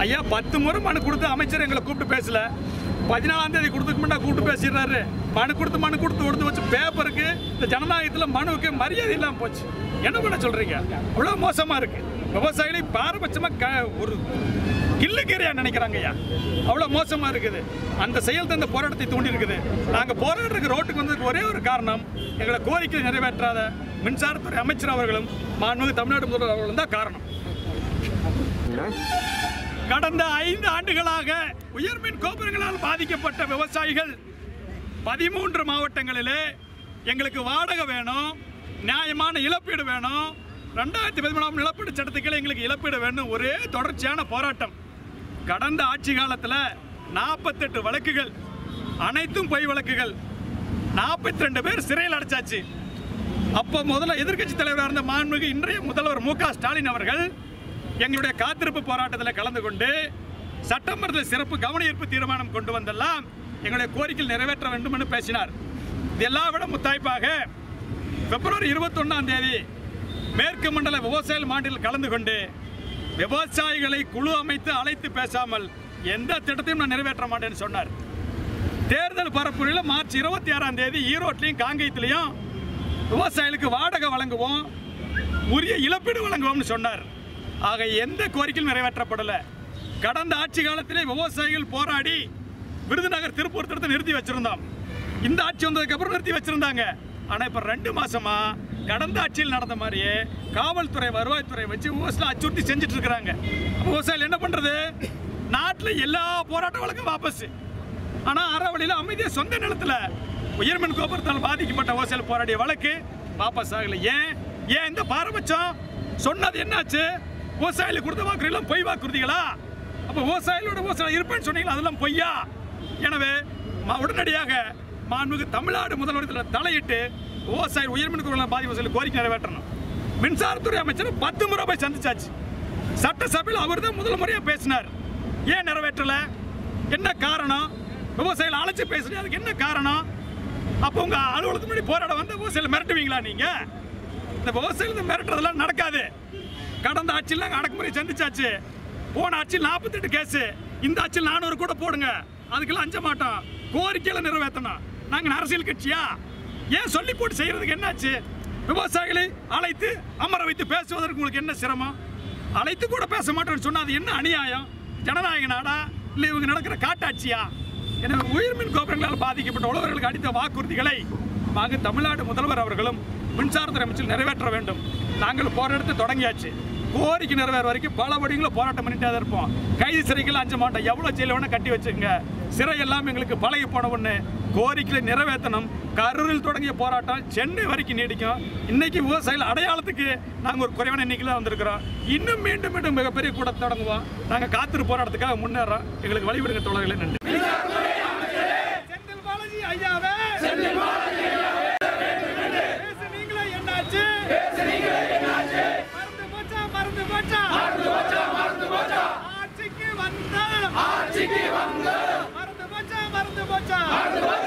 ஐயா பத்து முறை மனு கொடுத்து அமைச்சர் எங்களை கூப்பிட்டு பேசல பதினாலாம் தேதி கொடுத்துக்கு முன்னாடி கூப்பிட்டு பேசிடுறாரு மனு கொடுத்து மனு கொடுத்து கொடுத்து வச்சு பேப்பருக்கு இந்த ஜனநாயகத்தில் மனுவுக்கு மரியாதை இல்லாமல் போச்சு என்ன பண்ண சொல்றீங்க அவ்வளோ மோசமா இருக்கு விவசாயிகளை பாரபட்சமா க ஒரு கில்லுக்கேரியா நினைக்கிறாங்க ஐயா அவ்வளோ மோசமா இருக்குது அந்த செயல் தான் இந்த போராட்டத்தை தூண்டி இருக்குது நாங்கள் போராடுறதுக்கு ரோட்டுக்கு வந்ததுக்கு ஒரே ஒரு காரணம் எங்களை கோரிக்கை நிறைவேற்றாத மின்சாரத்துறை அமைச்சர் அவர்களும் மாண்புமிகு தமிழ்நாடு முதல்வர் அவர்களும் தான் காரணம் கடந்த ஐந்து ஆண்டுகளாக உயர்மின் கோபுரங்களால் பாதிக்கப்பட்ட விவசாயிகள் பதிமூன்று மாவட்டங்களிலே எங்களுக்கு வாடகை வேணும் நியாயமான இழப்பீடு வேணும் ரெண்டாயிரத்தி பதிமூணாம் இழப்பீடு சட்டத்துக்கு எங்களுக்கு இழப்பீடு வேணும் ஒரே தொடர்ச்சியான போராட்டம் கடந்த ஆட்சி காலத்தில் நாற்பத்தெட்டு வழக்குகள் அனைத்தும் பொய் வழக்குகள் நாற்பத்தி ரெண்டு பேர் சிறையில் அடைச்சாச்சு அப்போ முதல்ல எதிர்க்கட்சி தலைவராக இருந்த மாண்புமிகு இன்றைய முதல்வர் மு க ஸ்டாலின் அவர்கள் எங்களுடைய காத்திருப்பு போராட்டத்தில் கலந்து கொண்டு சட்டமன்றத்தில் சிறப்பு கவன ஈர்ப்பு தீர்மானம் கொண்டு வந்தெல்லாம் எங்களுடைய கோரிக்கைகள் நிறைவேற்ற வேண்டும் என்று பேசினார் இதெல்லாம் விட முத்தாய்ப்பாக பிப்ரவரி இருபத்தொன்னாம் தேதி மேற்கு மண்டல விவசாயிகள் மாண்டில் கலந்து கொண்டு விவசாயிகளை குழு அமைத்து அழைத்து பேசாமல் எந்த திட்டத்தையும் நான் நிறைவேற்ற மாட்டேன்னு சொன்னார் தேர்தல் பரப்புரையில் மார்ச் இருபத்தி ஆறாம் தேதி ஈரோட்லையும் காங்கேயத்திலையும் விவசாயிகளுக்கு வாடகை வழங்குவோம் உரிய இழப்பீடு வழங்குவோம்னு சொன்னார் ஆக எந்த கோரிக்கையும் நிறைவேற்றப்படலை கடந்த ஆட்சி காலத்திலே விவசாயிகள் போராடி விருதுநகர் திருப்பூர் திட்டத்தை நிறுத்தி வச்சிருந்தோம் இந்த ஆட்சி வந்ததுக்கு அப்புறம் நிறுத்தி வச்சிருந்தாங்க ஆனா இப்ப ரெண்டு மாசமா கடந்த ஆட்சியில் நடந்த மாதிரியே காவல்துறை வருவாய்த்துறை வச்சு விவசாயிகளை அச்சுறுத்தி செஞ்சுட்டு இருக்கிறாங்க அப்ப விவசாயிகள் என்ன பண்றது நாட்டுல எல்லா போராட்ட வழக்கும் வாபஸ் ஆனா அறவழியில அமைதியா சொந்த நிலத்துல உயர்மின் கோபுரத்தால் பாதிக்கப்பட்ட விவசாயிகள் போராடிய வழக்கு வாபஸ் ஆகல ஏன் ஏன் இந்த பாரபட்சம் சொன்னது என்னாச்சு விவசாயிகளுக்கு கொடுத்த வாக்குறுதிகளும் பொய் வாக்குறுதிகளா அப்ப விவசாயிகளோட விவசாயம் இருப்பேன்னு சொன்னீங்களா அதெல்லாம் பொய்யா எனவே ம- உடனடியாக மாண்புமிகு தமிழ்நாடு முதல்வர் தலையிட்டு விவசாய உயர்மின் குரல் பாதி விவசாயிகள் கோரிக்கை நிறைவேற்றணும் மின்சாரத்துறை அமைச்சர் பத்து முறை போய் சந்திச்சாச்சு சட்டசபையில் அவர் தான் முதல் முறையா பேசினார் ஏன் நிறைவேற்றல என்ன காரணம் விவசாயிகள் அழைச்சு பேசுறீங்க அதுக்கு என்ன காரணம் அப்போ உங்க அலுவலகத்துக்கு முன்னாடி போராட வந்து விவசாயிகள் மிரட்டுவீங்களா நீங்க இந்த விவசாயிகள் மிரட்டுறதெல்லாம் நடக்காது கடந்த ஆட்சியில் நாங்கள் அடக்குமுறை சந்திச்சாச்சு போன ஆட்சியில் நாற்பத்தெட்டு கேஸ் இந்த ஆட்சியில் நானூறு கூட போடுங்க அதுக்கெல்லாம் அஞ்ச மாட்டோம் கோரிக்கையில நிறைவேற்றணும் நாங்கள் அரசியல் கட்சியா ஏன் சொல்லி போட்டு செய்யறதுக்கு என்னாச்சு விவசாயிகளை அழைத்து அமர வைத்து பேசுவதற்கு உங்களுக்கு என்ன சிரமம் அழைத்து கூட பேச மாட்டேன்னு சொன்னா அது என்ன அநியாயம் ஜனநாயக நாடா இல்லை இவங்க நடக்கிற காட்டாட்சியா எனவே உயிர்மின் கோபுரங்களால் பாதிக்கப்பட்ட உழவர்களுக்கு அளித்த வாக்குறுதிகளை வாங்க தமிழ்நாடு முதல்வர் அவர்களும் மின்சாரத்துறை அமைச்சர் நிறைவேற்ற வேண்டும் நாங்கள் போராட்டத்தை தொடங்கியாச்சு கோரிக்கை நிறைவேற வரைக்கும் பல வடிகளும் போராட்டம் பண்ணிட்டே தான் இருப்போம் கைது சிறைகள் அஞ்ச மாட்டோம் எவ்வளோ ஜெயில வேணா கட்டி வச்சுக்கோங்க சிறை எல்லாம் எங்களுக்கு பழகி போன ஒன்று கோரிக்கையை நிறைவேற்றணும் கரூரில் தொடங்கிய போராட்டம் சென்னை வரைக்கும் நீடிக்கும் இன்னைக்கு விவசாயிகள் அடையாளத்துக்கு நாங்கள் ஒரு குறைவான எண்ணிக்கையில் தான் வந்திருக்கிறோம் இன்னும் மீண்டும் மீண்டும் மிகப்பெரிய கூட்டத்தை தொடங்குவோம் நாங்கள் காத்திரு போராட்டத்துக்காக முன்னேறோம் எங்களுக்கு வழிவிடுங்க தோழர்களே நன்றி செந்தில் பாலாஜி ஐயாவே செந்தில் பாலாஜி ஐயாவே பேசுனீங்களே என்னாச்சு பேசுனீங்களே என்னாச்சு மறந்து போச்சா மறந்து போச்சா மறந்து போச்சா மறந்து போச்சா ஆட்சிக்கு வந்த ஆட்சிக்கு வந்த மறந்து போச்சா மறந்து போச்சா மறந்து போச்சா